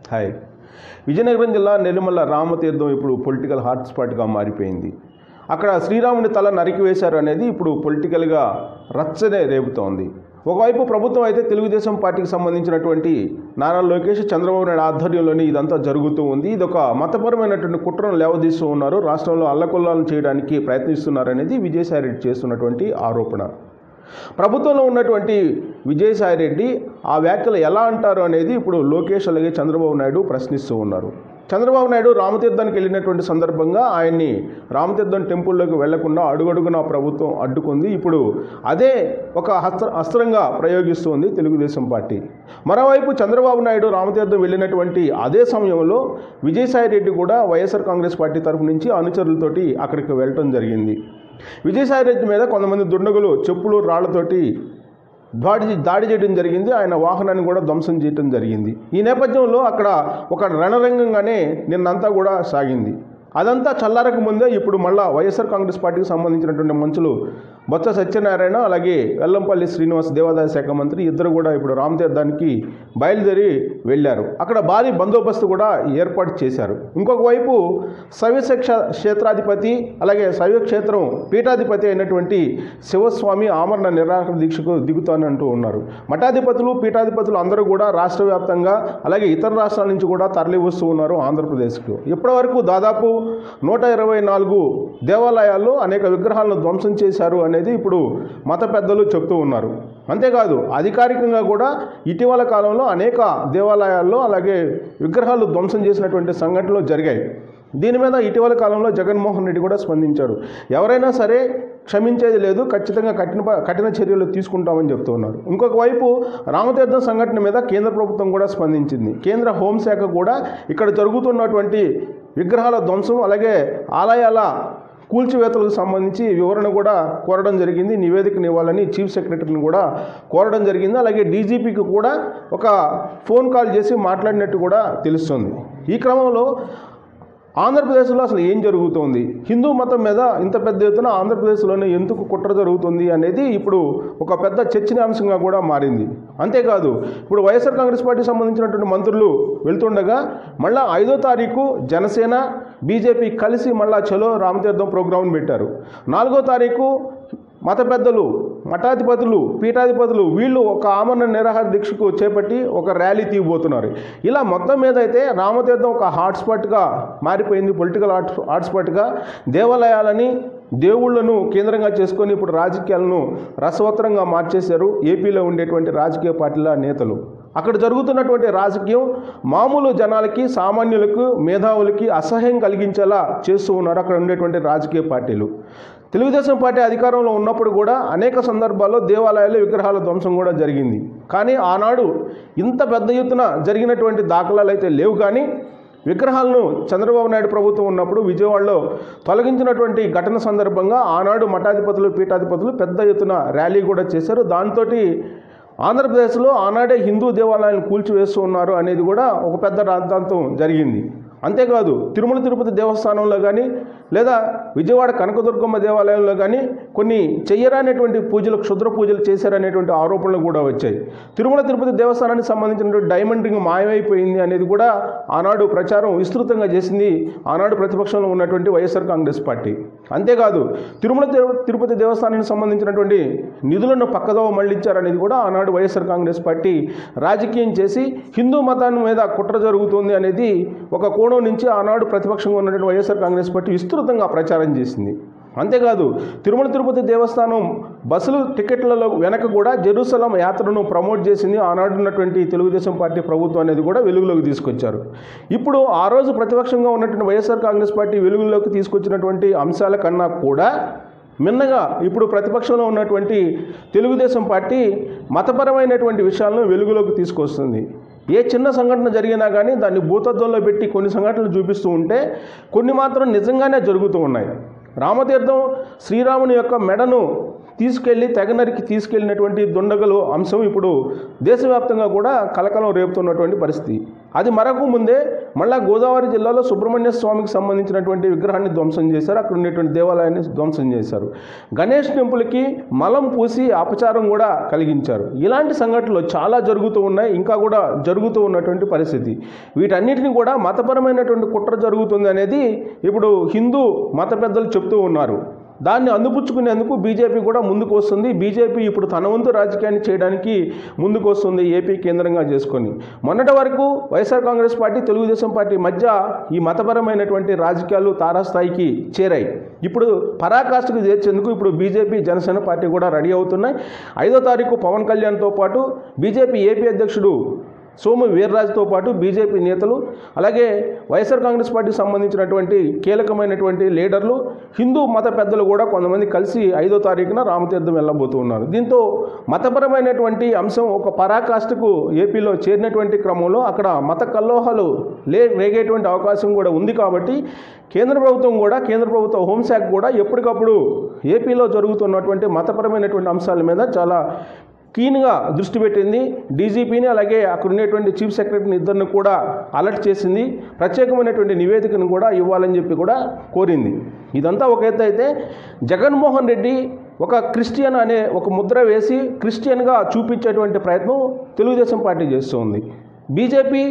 hi Vizianagaram జిల్లా నెల్లిమల్ల రామతీర్థం ఇప్పుడు political hot స్పాట్గా మారిపోయింది అక్కడ శ్రీరాముని తల నరికివేశారు అనేది ఇప్పుడు పొలిటికల్గా రచ్చనే రేపుతోంది ఒకవైపు ప్రభుత్వం అయితే తెలుగుదేశం పార్టీకి సంబంధించినటువంటి నారా లోకేష్ చంద్రబాబు నాయుడు ఆధ్వర్యంలోని ఇదంతా జరుగుతూ ఉంది ఇది ఒక మతపరమైనటువంటి కుట్రను లేవదీస్తూ ఉన్నారు రాష్ట్రంలో అల్లకొల్లాలను చేయడానికి ప్రయత్నిస్తున్నారనేది విజయసాయిరెడ్డి చేస్తున్నటువంటి ఆరోపణ ప్రభుత్వంలో ఉన్నటువంటి విజయసాయిరెడ్డి ఆ వ్యాఖ్యలు ఎలా అంటారు అనేది ఇప్పుడు లోకేష్ అలాగే చంద్రబాబు నాయుడు ప్రశ్నిస్తూ ఉన్నారు చంద్రబాబు నాయుడు రామతీర్థానికి వెళ్ళినటువంటి సందర్భంగా ఆయన్ని రామతీర్థం టెంపుల్లోకి వెళ్లకుండా అడుగడుగున ప్రభుత్వం అడ్డుకుంది ఇప్పుడు అదే ఒక హస్త అస్త్రంగా ప్రయోగిస్తోంది తెలుగుదేశం పార్టీ మరోవైపు చంద్రబాబు నాయుడు రామతీర్థం వెళ్ళినటువంటి అదే సమయంలో విజయసాయి రెడ్డి కూడా వైఎస్ఆర్ కాంగ్రెస్ పార్టీ తరఫు నుంచి అనుచరులతోటి అక్కడికి వెళ్ళటం జరిగింది విజయసాయి రెడ్డి మీద కొంతమంది దుండగులు చెప్పులు రాళ్లతోటి దాడి దాడి చేయడం జరిగింది ఆయన వాహనాన్ని కూడా ధ్వంసం చేయడం జరిగింది ఈ నేపథ్యంలో అక్కడ ఒక రణరంగంగానే నిన్నంతా కూడా సాగింది అదంతా చల్లారక ముందే ఇప్పుడు మళ్ళా వైఎస్ఆర్ కాంగ్రెస్ పార్టీకి సంబంధించినటువంటి మంచులు బొత్స సత్యనారాయణ అలాగే వెల్లంపల్లి శ్రీనివాస్ దేవాదాయ శాఖ మంత్రి ఇద్దరు కూడా ఇప్పుడు రామతీర్థానికి బయలుదేరి వెళ్ళారు అక్కడ భారీ బందోబస్తు కూడా ఏర్పాటు చేశారు ఇంకొక వైపు శైవ క్ష- క్షేత్రాధిపతి అలాగే శైవ క్షేత్రం పీఠాధిపతి అయినటువంటి శివస్వామి ఆమరణ నిరాకరణ దీక్షకు దిగుతానంటూ ఉన్నారు మఠాధిపతులు పీఠాధిపతులు అందరూ కూడా రాష్ట్ర వ్యాప్తంగా అలాగే ఇతర రాష్ట్రాల నుంచి కూడా తరలి వస్తూ ఉన్నారు ఆంధ్రప్రదేశ్కు ఇప్పటివరకు దాదాపు నూట ఇరవై నాలుగు దేవాలయాల్లో అనేక విగ్రహాలను ధ్వంసం చేశారు అనేది ఇప్పుడు మత పెద్దలు చెప్తూ ఉన్నారు అంతేకాదు అధికారికంగా కూడా ఇటీవల కాలంలో అనేక దేవాలయాల్లో అలాగే విగ్రహాలు ధ్వంసం చేసినటువంటి సంఘటనలు జరిగాయి దీని మీద ఇటీవల కాలంలో జగన్మోహన్ రెడ్డి కూడా స్పందించాడు ఎవరైనా సరే క్షమించేది లేదు ఖచ్చితంగా కఠిన ప- కఠిన చర్యలు తీసుకుంటామని చెప్తూ ఉన్నారు ఇంకొక వైపు రామతీర్థం సంఘటన మీద కేంద్ర ప్రభుత్వం కూడా స్పందించింది కేంద్ర హోంశాఖ కూడా ఇక్కడ జరుగుతున్నటువంటి విగ్రహాల ధ్వంసం అలాగే ఆలయాల కూల్చివేతలకు సంబంధించి వివరణ కూడా కోరడం జరిగింది నివేదికను ఇవ్వాలని చీఫ్ సెక్రటరీని కూడా కోరడం జరిగింది అలాగే డీజీపీకి కూడా ఒక ఫోన్ కాల్ చేసి మాట్లాడినట్టు కూడా తెలుస్తుంది ఈ క్రమంలో ఆంధ్రప్రదేశ్లో అసలు ఏం జరుగుతోంది హిందూ మతం మీద ఇంత పెద్ద ఎత్తున ఆంధ్రప్రదేశ్లోనే ఎందుకు కుట్ర జరుగుతుంది అనేది ఇప్పుడు ఒక పెద్ద చర్చనీయాంశంగా కూడా మారింది అంతేకాదు ఇప్పుడు వైఎస్ఆర్ కాంగ్రెస్ పార్టీకి సంబంధించినటువంటి మంత్రులు వెళ్తుండగా మళ్ళా ఐదో తారీఖు జనసేన బీజేపీ కలిసి మళ్ళా చలో రామతీర్థం ప్రోగ్రాంను పెట్టారు నాలుగో తారీఖు మత పెద్దలు మఠాధిపతులు పీఠాధిపతులు వీళ్ళు ఒక ఆమరణ నిరాహార దీక్షకు చేపట్టి ఒక ర్యాలీ తీయబోతున్నారు ఇలా మొత్తం మీద అయితే రామతీర్థం ఒక హాట్స్పాట్గా మారిపోయింది పొలిటికల్ హాట్ హాట్స్పాట్గా దేవాలయాలని దేవుళ్లను కేంద్రంగా చేసుకొని ఇప్పుడు రాజకీయాలను రసవత్తరంగా మార్చేశారు ఏపీలో ఉండేటువంటి రాజకీయ పార్టీల నేతలు అక్కడ జరుగుతున్నటువంటి రాజకీయం మామూలు జనాలకి సామాన్యులకు మేధావులకి అసహ్యం కలిగించేలా చేస్తూ ఉన్నారు అక్కడ ఉండేటువంటి రాజకీయ పార్టీలు తెలుగుదేశం పార్టీ అధికారంలో ఉన్నప్పుడు కూడా అనేక సందర్భాల్లో దేవాలయాల్లో విగ్రహాల ధ్వంసం కూడా జరిగింది కానీ ఆనాడు ఇంత పెద్ద ఎత్తున జరిగినటువంటి దాఖలాలు అయితే లేవు కానీ విగ్రహాలను చంద్రబాబు నాయుడు ప్రభుత్వం ఉన్నప్పుడు విజయవాడలో తొలగించినటువంటి ఘటన సందర్భంగా ఆనాడు మఠాధిపతులు పీఠాధిపతులు పెద్ద ఎత్తున ర్యాలీ కూడా చేశారు దాంతో ఆంధ్రప్రదేశ్లో ఆనాడే హిందూ దేవాలయాలను కూల్చివేస్తూ ఉన్నారు అనేది కూడా ఒక పెద్ద రాద్ధాంతం జరిగింది అంతేకాదు తిరుమల తిరుపతి దేవస్థానంలో కానీ లేదా విజయవాడ కనకదుర్గమ్మ దేవాలయంలో కానీ కొన్ని చెయ్యరానటువంటి పూజలు క్షుద్ర పూజలు చేశారనేటువంటి ఆరోపణలు కూడా వచ్చాయి తిరుమల తిరుపతి దేవస్థానానికి సంబంధించినటువంటి డైమండ్ రింగ్ మాయమైపోయింది అనేది కూడా ఆనాడు ప్రచారం విస్తృతంగా చేసింది ఆనాడు ప్రతిపక్షంలో ఉన్నటువంటి వైఎస్ఆర్ కాంగ్రెస్ పార్టీ అంతేకాదు తిరుమల తిరు- తిరుపతి దేవస్థానానికి సంబంధించినటువంటి నిధులను పక్కదోవ మళ్లించారనేది కూడా ఆనాడు వైఎస్ఆర్ కాంగ్రెస్ పార్టీ రాజకీయం చేసి హిందూ మతాన్ని మీద కుట్ర జరుగుతుంది అనేది ఒక కోణం నుంచి ఆనాడు ప్రతిపక్షంగా ఉన్నటువంటి వైఎస్ఆర్ కాంగ్రెస్ పార్టీ విస్తృతంగా ప్రచారం చేసింది అంతేకాదు తిరుమల తిరుపతి దేవస్థానం బస్సులు టికెట్లలో వెనక కూడా జెరూసలం యాత్రను ప్రమోట్ చేసింది ఆనాడు ఉన్నటువంటి తెలుగుదేశం పార్టీ ప్రభుత్వం అనేది కూడా వెలుగులోకి తీసుకొచ్చారు ఇప్పుడు ఆ రోజు ప్రతిపక్షంగా ఉన్నటువంటి వైఎస్ఆర్ కాంగ్రెస్ పార్టీ వెలుగులోకి తీసుకొచ్చినటువంటి అంశాల కన్నా కూడా మిన్నగా ఇప్పుడు ప్రతిపక్షంలో ఉన్నటువంటి తెలుగుదేశం పార్టీ మతపరమైనటువంటి విషయాలను వెలుగులోకి తీసుకొస్తుంది ఏ చిన్న సంఘటన జరిగినా కానీ దాన్ని భూతత్వంలో పెట్టి కొన్ని సంఘటనలు చూపిస్తూ ఉంటే కొన్ని మాత్రం నిజంగానే జరుగుతూ ఉన్నాయి రామతీర్థం శ్రీరాముని యొక్క మెడను తీసుకెళ్లి తెగనరికి తీసుకెళ్ళినటువంటి దుండగలు అంశం ఇప్పుడు దేశవ్యాప్తంగా కూడా కలకలం రేపుతున్నటువంటి పరిస్థితి అది మరొక ముందే మళ్ళా గోదావరి జిల్లాలో సుబ్రహ్మణ్య స్వామికి సంబంధించినటువంటి విగ్రహాన్ని ధ్వంసం చేశారు అక్కడ ఉండేటువంటి దేవాలయాన్ని ధ్వంసం చేశారు గణేష్ టెంపుల్కి మలం పూసి అపచారం కూడా కలిగించారు ఇలాంటి సంఘటనలు చాలా జరుగుతూ ఉన్నాయి ఇంకా కూడా జరుగుతూ ఉన్నటువంటి పరిస్థితి వీటన్నిటిని కూడా మతపరమైనటువంటి కుట్ర జరుగుతుంది అనేది ఇప్పుడు హిందూ మత పెద్దలు చెప్తూ ఉన్నారు దాన్ని అందిపుచ్చుకునేందుకు బీజేపీ కూడా ముందుకు వస్తుంది బీజేపీ ఇప్పుడు తన వంతు రాజకీయాన్ని చేయడానికి ముందుకు వస్తుంది ఏపీ కేంద్రంగా చేసుకొని మొన్నటి వరకు వైఎస్ఆర్ కాంగ్రెస్ పార్టీ తెలుగుదేశం పార్టీ మధ్య ఈ మతపరమైనటువంటి రాజకీయాలు తారాస్థాయికి చేరాయి ఇప్పుడు పరాకాష్ఠకు చేర్చేందుకు ఇప్పుడు బీజేపీ జనసేన పార్టీ కూడా రెడీ అవుతున్నాయి ఐదో తారీఖు పవన్ కళ్యాణ్తో పాటు బీజేపీ ఏపీ అధ్యక్షుడు సోము వీర్రాజుతో పాటు బీజేపీ నేతలు అలాగే వైఎస్ఆర్ కాంగ్రెస్ పార్టీకి సంబంధించినటువంటి కీలకమైనటువంటి లీడర్లు హిందూ మత పెద్దలు కూడా కొంతమంది కలిసి ఐదో తారీఖున రామతీర్థం వెళ్ళబోతూ ఉన్నారు దీంతో మతపరమైనటువంటి అంశం ఒక పరాకాష్ఠకు ఏపీలో చేరినటువంటి క్రమంలో అక్కడ మత కల్లోహాలు లే రేగేటువంటి అవకాశం కూడా ఉంది కాబట్టి కేంద్ర ప్రభుత్వం కూడా కేంద్ర ప్రభుత్వ హోంశాఖ కూడా ఎప్పటికప్పుడు ఏపీలో జరుగుతున్నటువంటి మతపరమైనటువంటి అంశాల మీద చాలా కీన్గా దృష్టి పెట్టింది డీజీపీని అలాగే అక్కడ ఉండేటువంటి చీఫ్ సెక్రటరీని ఇద్దరిని కూడా అలర్ట్ చేసింది ప్రత్యేకమైనటువంటి నివేదికను కూడా ఇవ్వాలని చెప్పి కూడా కోరింది ఇదంతా ఒక ఎత్తు అయితే జగన్మోహన్ రెడ్డి ఒక క్రిస్టియన్ అనే ఒక ముద్ర వేసి క్రిస్టియన్గా చూపించేటువంటి ప్రయత్నం తెలుగుదేశం పార్టీ చేస్తూ ఉంది బీజేపీ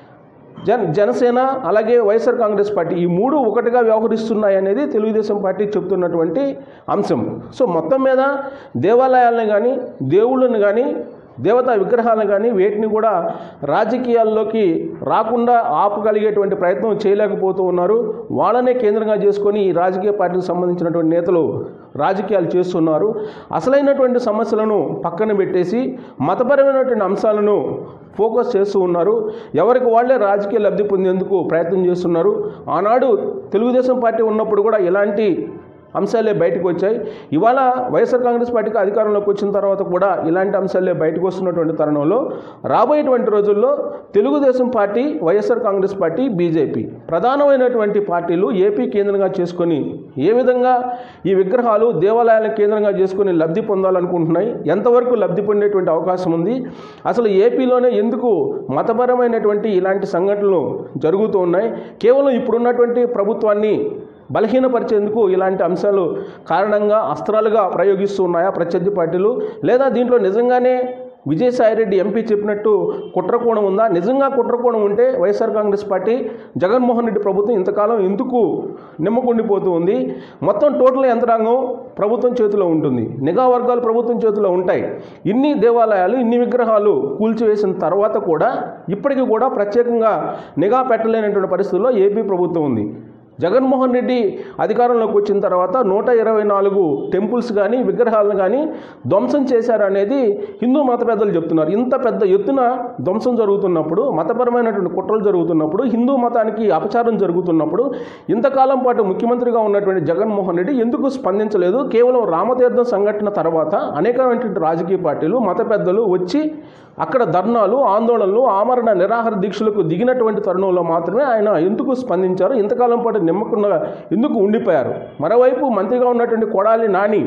జన జనసేన అలాగే వైఎస్ఆర్ కాంగ్రెస్ పార్టీ ఈ మూడు ఒకటిగా వ్యవహరిస్తున్నాయి అనేది తెలుగుదేశం పార్టీ చెప్తున్నటువంటి అంశం సో మొత్తం మీద దేవాలయాలను కానీ దేవుళ్ళని కానీ దేవతా విగ్రహాలను కానీ వేటిని కూడా రాజకీయాల్లోకి రాకుండా ఆపగలిగేటువంటి ప్రయత్నం చేయలేకపోతూ ఉన్నారు వాళ్ళనే కేంద్రంగా చేసుకొని ఈ రాజకీయ పార్టీకి సంబంధించినటువంటి నేతలు రాజకీయాలు చేస్తున్నారు అసలైనటువంటి సమస్యలను పక్కన పెట్టేసి మతపరమైనటువంటి అంశాలను ఫోకస్ చేస్తూ ఉన్నారు ఎవరికి వాళ్ళే రాజకీయ లబ్ధి పొందేందుకు ప్రయత్నం చేస్తున్నారు ఆనాడు తెలుగుదేశం పార్టీ ఉన్నప్పుడు కూడా ఇలాంటి అంశాలే బయటకు వచ్చాయి ఇవాళ వైఎస్ఆర్ కాంగ్రెస్ పార్టీకి అధికారంలోకి వచ్చిన తర్వాత కూడా ఇలాంటి అంశాలే బయటకు వస్తున్నటువంటి తరుణంలో రాబోయేటువంటి రోజుల్లో Telugu Desam party YSR Congress party BJP ప్రధానమైనటువంటి పార్టీలు ఏపీ కేంద్రంగా చేసుకొని ఏ విధంగా ఈ విగ్రహాలు దేవాలయాలను కేంద్రంగా చేసుకొని లబ్ధి పొందాలనుకుంటున్నాయి ఎంతవరకు లబ్ధి పొందేటువంటి అవకాశం ఉంది అసలు ఏపీలోనే ఎందుకు మతపరమైనటువంటి ఇలాంటి సంఘటనలు జరుగుతూ ఉన్నాయి కేవలం ఇప్పుడున్నటువంటి ప్రభుత్వాన్ని బలహీనపరిచేందుకు ఇలాంటి అంశాలు కారణంగా అస్త్రాలుగా ప్రయోగిస్తూ ఉన్నాయా ప్రత్యర్థి పార్టీలు లేదా దీంట్లో నిజంగానే విజయసాయిరెడ్డి ఎంపీ చెప్పినట్టు కుట్రకోణం ఉందా నిజంగా కుట్రకోణం ఉంటే వైఎస్ఆర్ కాంగ్రెస్ పార్టీ జగన్మోహన్ రెడ్డి ప్రభుత్వం ఇంతకాలం ఎందుకు నిమ్మకుండిపోతూ ఉంది మొత్తం టోటల్ యంత్రాంగం ప్రభుత్వం చేతిలో ఉంటుంది నిఘా వర్గాలు ప్రభుత్వం చేతిలో ఉంటాయి ఇన్ని దేవాలయాలు ఇన్ని విగ్రహాలు కూల్చివేసిన తర్వాత కూడా ఇప్పటికీ కూడా ప్రత్యేకంగా నిఘా పెట్టలేనటువంటి పరిస్థితుల్లో ఏపీ ప్రభుత్వం ఉంది జగన్మోహన్ రెడ్డి అధికారంలోకి వచ్చిన తర్వాత నూట ఇరవై నాలుగు టెంపుల్స్ కానీ విగ్రహాలను కానీ ధ్వంసం చేశారనేది హిందూ మత పెద్దలు చెప్తున్నారు ఇంత పెద్ద ఎత్తున ధ్వంసం జరుగుతున్నప్పుడు మతపరమైనటువంటి కుట్రలు జరుగుతున్నప్పుడు హిందూ మతానికి అపచారం జరుగుతున్నప్పుడు ఇంతకాలం పాటు ముఖ్యమంత్రిగా ఉన్నటువంటి జగన్మోహన్ రెడ్డి ఎందుకు స్పందించలేదు కేవలం రామతీర్థం సంఘటన తర్వాత అనేకమైనటువంటి రాజకీయ పార్టీలు మత పెద్దలు వచ్చి అక్కడ ధర్నాలు ఆందోళనలు ఆమరణ నిరాహార దీక్షలకు దిగినటువంటి తరుణంలో మాత్రమే ఆయన ఎందుకు స్పందించారు ఇంతకాలం పాటు నిమ్మకుండా ఎందుకు ఉండిపోయారు మరోవైపు మంత్రిగా ఉన్నటువంటి కొడాలి నాని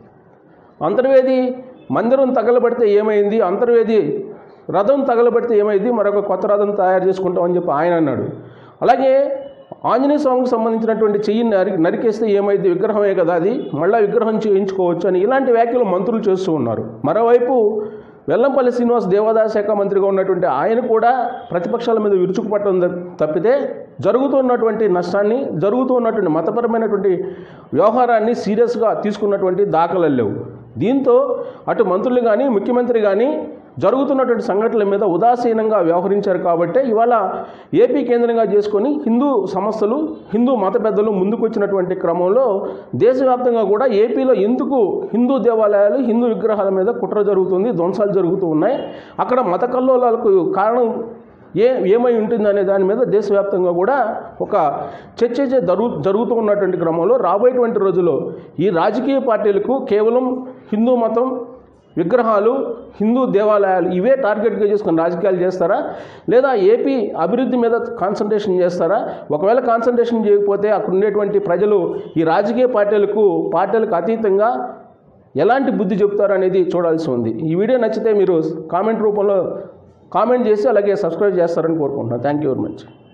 అంతర్వేది మందిరం తగలబడితే ఏమైంది అంతర్వేది రథం తగలబడితే ఏమైంది మరొక కొత్త రథం తయారు చేసుకుంటామని చెప్పి ఆయన అన్నాడు అలాగే ఆంజనేయ స్వామికి సంబంధించినటువంటి చెయ్యి నరి నరికేస్తే ఏమైంది విగ్రహమే కదా అది మళ్ళీ విగ్రహం చేయించుకోవచ్చు అని ఇలాంటి వ్యాఖ్యలు మంత్రులు చేస్తూ ఉన్నారు మరోవైపు వెల్లంపల్లి శ్రీనివాస్ దేవాదాయ శాఖ మంత్రిగా ఉన్నటువంటి ఆయన కూడా ప్రతిపక్షాల మీద విరుచుకుపట్టడం తప్- తప్పితే జరుగుతున్నటువంటి నష్టాన్ని జరుగుతున్నటువంటి మతపరమైనటువంటి వ్యవహారాన్ని సీరియస్గా తీసుకున్నటువంటి దాఖలు లేవు దీంతో అటు మంత్రులు కానీ ముఖ్యమంత్రి కానీ జరుగుతున్నటువంటి సంఘటనల మీద ఉదాసీనంగా వ్యవహరించారు కాబట్టే ఇవాళ ఏపీ కేంద్రంగా చేసుకొని హిందూ సంస్థలు హిందూ మత పెద్దలు ముందుకు వచ్చినటువంటి క్రమంలో దేశవ్యాప్తంగా కూడా ఏపీలో ఎందుకు హిందూ దేవాలయాలు హిందూ విగ్రహాల మీద కుట్ర జరుగుతుంది ధ్వంసాలు జరుగుతూ ఉన్నాయి అక్కడ మత కల్లోలాలకు కారణం ఏ ఏమై ఉంటుంది అనే దాని మీద దేశవ్యాప్తంగా కూడా ఒక చర్చ జరుగు జరుగుతూ ఉన్నటువంటి క్రమంలో రాబోయేటువంటి రోజుల్లో ఈ రాజకీయ పార్టీలకు కేవలం హిందూ మతం విగ్రహాలు హిందూ దేవాలయాలు ఇవే టార్గెట్గా చేసుకుని రాజకీయాలు చేస్తారా లేదా ఏపీ అభివృద్ధి మీద కాన్సన్ట్రేషన్ చేస్తారా ఒకవేళ కాన్సన్ట్రేషన్ చేయకపోతే అక్కడ ఉండేటువంటి ప్రజలు ఈ రాజకీయ పార్టీలకు పార్టీలకు అతీతంగా ఎలాంటి బుద్ధి చెప్తారు అనేది చూడాల్సి ఉంది ఈ వీడియో నచ్చితే మీరు కామెంట్ రూపంలో కామెంట్ చేసి అలాగే సబ్స్క్రైబ్ చేస్తారని కోరుకుంటున్నాను థ్యాంక్ యూ వెరీ మచ్